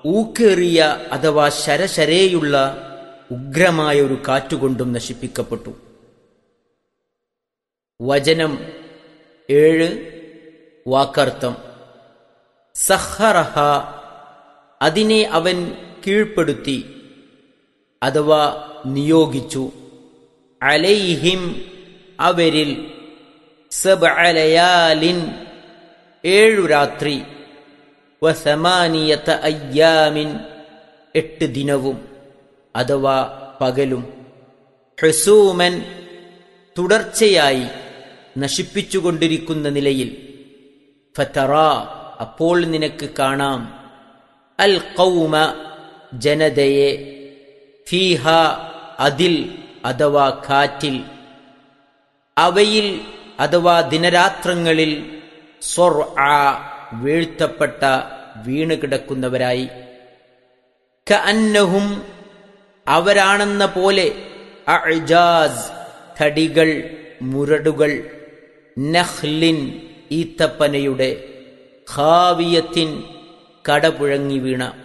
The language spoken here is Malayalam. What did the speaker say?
ഊക്കേറിയ അഥവാ ശരശരേയുള്ള ഉഗ്രമായ ഒരു കാറ്റുകൊണ്ടും നശിപ്പിക്കപ്പെട്ടു വചനം ഏഴ് വാക്കർത്ഥം സഹറഹ അതിനെ അവൻ കീഴ്പ്പെടുത്തി അഥവാ നിയോഗിച്ചു അലൈഹിം അവരിൽ സബഅലയാലിൻ ഏഴു രാത്രി വസമാനിയത്ത അയ്യാമിൻ എട്ട് ദിനവും അഥവാ പകലും ഹെസൂമൻ തുടർച്ചയായി നശിപ്പിച്ചുകൊണ്ടിരിക്കുന്ന നിലയിൽ ഫതറ അപ്പോൾ നിനക്ക് കാണാം അൽ കൗമ ജനതയെ ഫീഹ അതിൽ അഥവാ കാറ്റിൽ അവയിൽ അഥവാ ദിനരാത്രങ്ങളിൽ സ്വർ ആ വീഴ്ത്തപ്പെട്ട വീണ് കിടക്കുന്നവരായി കഅന്നഹും അവരാണെന്ന പോലെ അഅ്ജാസ് തടികൾ മുരടുകൾ നഹ്ലിൻ ഈത്തപ്പനയുടെ ഖാവിയത്തിൻ കടപുഴങ്ങി വീണ